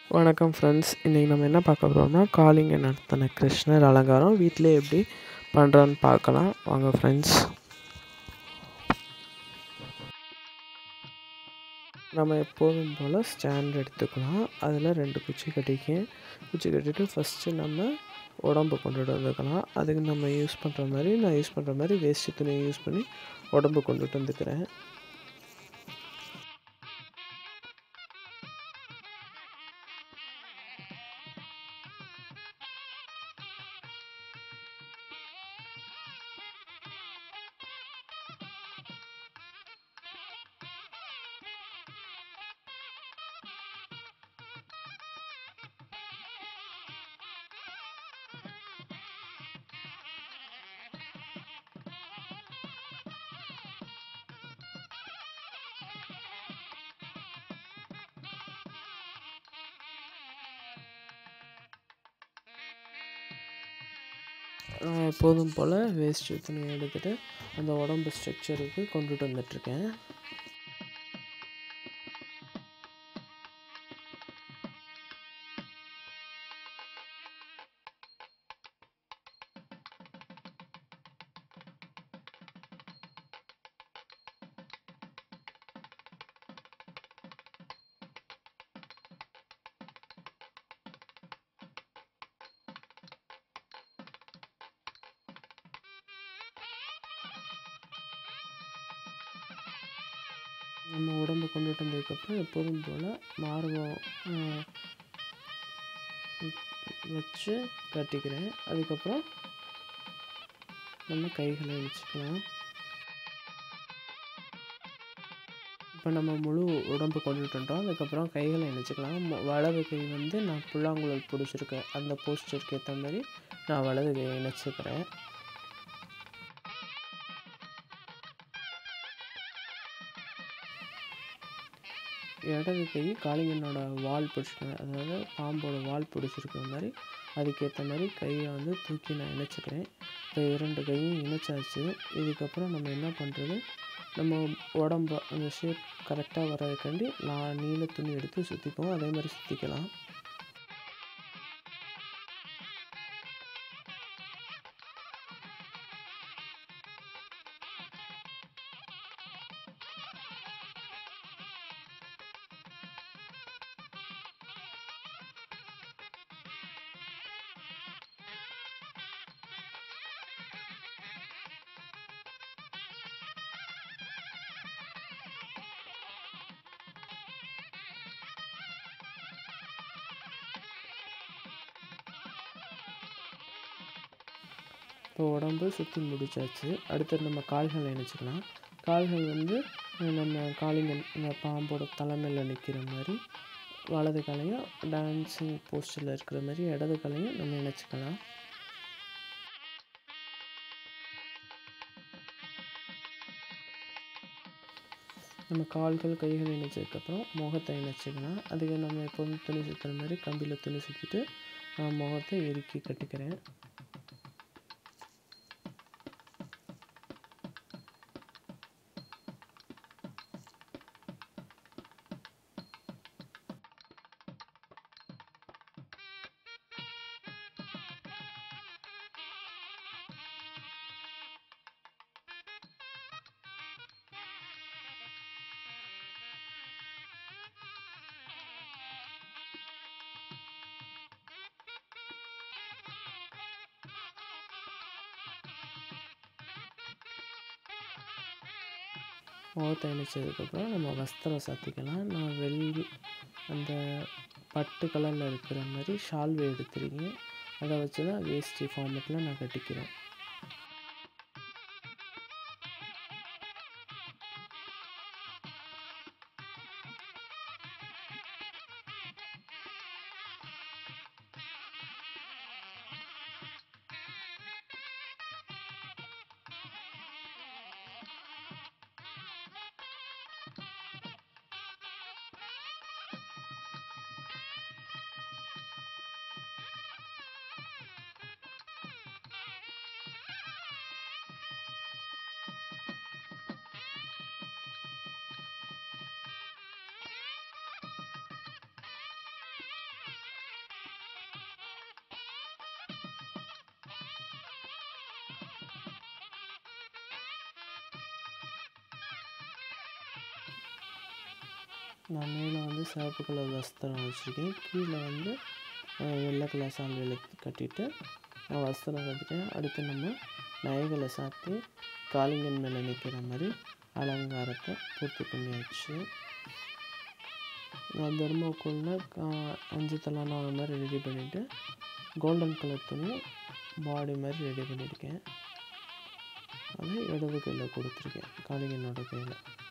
வணக்கம் ஃப்ரெண்ட்ஸ் இன்றைக்கி நம்ம என்ன பார்க்க போகிறோம்னா காளிங்க நடத்தின கிருஷ்ணர் அலங்காரம் வீட்டிலே எப்படி பண்ணுறான்னு பார்க்கலாம் வாங்க ஃப்ரெண்ட்ஸ் நம்ம எப்போதும் போல் ஸ்டாண்ட் எடுத்துக்கலாம் அதில் ரெண்டு குச்சி கட்டிக்க குச்சி கட்டிட்டு ஃபஸ்ட்டு நம்ம உடம்பு கொண்டுட்டு வந்துக்கலாம் அதுக்கு நம்ம யூஸ் பண்ணுற மாதிரி நான் யூஸ் பண்ணுற மாதிரி வேஸ்ட்டு துணியை யூஸ் பண்ணி உடம்பு கொண்டுட்டு வந்துக்கிறேன் நான் எப்போதும் போல் வேஸ்ட்டு துணியை எடுத்துகிட்டு அந்த உடம்பு ஸ்ட்ரக்சருக்கு கொண்டுட்டு வந்துட்டுருக்கேன் நம்ம உடம்பு கொண்டுட்டு வந்ததுக்கப்புறம் எப்போதும் போல் மார்பம் வச்சு கட்டிக்கிறேன் அதுக்கப்புறம் நம்ம கைகளை வச்சுக்கலாம் இப்போ நம்ம முழு உடம்பு கொண்டுட்டு வந்துட்டோம் அதுக்கப்புறம் கைகளை இணைச்சிக்கலாம் வலது கை வந்து நான் புல்லாங்குழல் பிடிச்சிருக்கேன் அந்த போஸ்டருக்கு ஏற்ற மாதிரி நான் வலது கையை இணைச்சிக்கிறேன் இடது கை காளிங்கனோட வால் பிடிச்சிருக்கேன் அதாவது பாம்போட வால் பிடிச்சிருக்கிற மாதிரி அதுக்கேற்ற மாதிரி கையை வந்து தூக்கி நான் இணைச்சிக்கிறேன் இப்போ இரண்டு கையும் இணைச்சாச்சு இதுக்கப்புறம் நம்ம என்ன பண்ணுறது நம்ம உடம்ப அந்த ஷேப் கரெக்டாக வர்றதுக்காண்டி நான் நீல துணி எடுத்து சுற்றிப்போம் அதே மாதிரி சுற்றிக்கலாம் இப்போ உடம்பு சுற்றி முடிச்சாச்சு அடுத்தது நம்ம கால்களை இணைச்சிக்கலாம் கால்கள் வந்து நம்ம காளிங்கன் இந்த பாம்போட தலைமையில் நிற்கிற மாதிரி வலது காலையும் டான்ஸிங் போஸ்டரில் இருக்கிற மாதிரி இடது காலையும் நம்ம இணைச்சிக்கலாம் நம்ம கால்கள் கைகள் இணைச்சதுக்கப்புறம் முகத்தை இணைச்சிக்கலாம் அதுக்கு நம்ம எப்போதும் துணி சுற்றுற மாதிரி கம்பியில் துணி சுற்றிட்டு நான் முகத்தை இறுக்கி கட்டிக்கிறேன் முகத்தை இணைச்சதுக்கப்புறம் நம்ம வஸ்திரம் சாத்திக்கலாம் நான் வெள்ளி அந்த பட்டு கலரில் இருக்கிற மாதிரி ஷால்வை எடுத்துருக்கேன் அதை வச்சு தான் வேஸ்டி ஃபார்மெட்டில் நான் கட்டிக்கிறேன் நான் மேலே வந்து சிவப்பு கலர் வஸ்திரம் வச்சுருக்கேன் கீழே வந்து அஹ், வெள்ளை கலர் சால்வையில் கட்டிட்டு நான் வஸ்திரம் கட்டிட்டேன் அடுத்து நம்ம நகைகளை சாத்தி காளிங்கன் மேலே நிற்கிற மாதிரி அலங்காரத்தை பூர்த்தி பண்ணியாச்சு நான் தர்மோக்குள்ள அஞ்சு தலான மாதிரி ரெடி பண்ணிவிட்டு கோல்டன் கலர் துணி பாடி மாதிரி ரெடி பண்ணியிருக்கேன் அதை இடது கையில் கொடுத்துருக்கேன் காளிங்கனோட கையில்